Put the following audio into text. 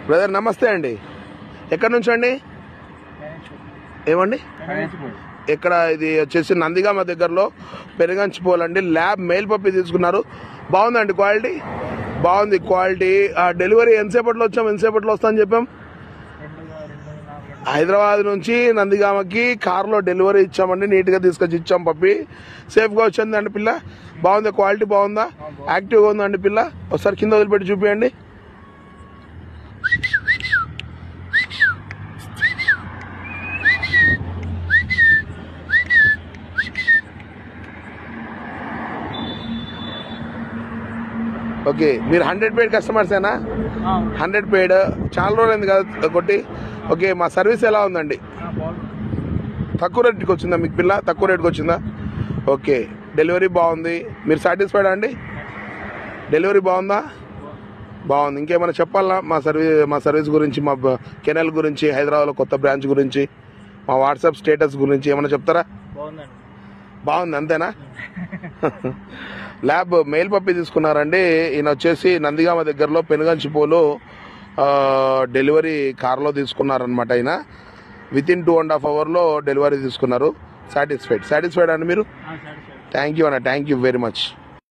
brother నమస్తే అండి ఎక్కడి నుంచి అండి ఏమండి ఇక్కడ ఇది వచ్చేసి నందిగామ దగ్గరలో పెరుగంచిపోలండి ల్యాబ్ మెయిల్ పప్పి తీసుకున్నారు బాగుందండి క్వాలిటీ బాగుంది క్వాలిటీ ఆ డెలివరీ ఎంతసేపట్లో వచ్చాం ఎంతసేపట్లో వస్తా అని చెప్పాం హైదరాబాద్ నుంచి నందిగామకి కార్లో డెలివరీ ఇచ్చామండి నీట్గా తీసుకొచ్చి ఇచ్చాం పప్పి సేఫ్గా వచ్చిందండి పిల్ల బాగుంది క్వాలిటీ బాగుందా యాక్టివ్గా ఉందండి పిల్ల ఒకసారి కింద వదిలిపెట్టి చూపించండి ఓకే మీరు హండ్రెడ్ పేడ్ కస్టమర్సేనా హండ్రెడ్ పేడ్ చాలా రోజులైంది కదా కొట్టి ఓకే మా సర్వీస్ ఎలా ఉందండి తక్కువ రేట్కి వచ్చిందా మీకు పిల్ల తక్కువ రేట్కి వచ్చిందా ఓకే డెలివరీ బాగుంది మీరు సాటిస్ఫైడ్ అండి డెలివరీ బాగుందా బాగుంది ఇంకేమైనా చెప్పాలా మా సర్వీస్ మా సర్వీస్ గురించి మా బ- కెనల్ గురించి హైదరాబాద్లో కొత్త బ్రాంచ్ గురించి మా వాట్సాప్ స్టేటస్ గురించి ఏమైనా చెప్తారా బాగుందండి బాగుంది అంతేనా ల్యాబ్ మెయిల్ పప్పి తీసుకున్నారండి ఈయన వచ్చేసి నందిగామ దగ్గరలో పెనుగంచిపోలు ఆ, డెలివరీ కార్లో తీసుకున్నారనమాట ఆయన with in two and half అవర్లో డెలివరీ తీసుకున్నారు సాటిస్ఫైడ్ సాటిస్ఫైడ్ అండి మీరు థ్యాంక్ యూ అన్న థ్యాంక్ యూ వెరీ మచ్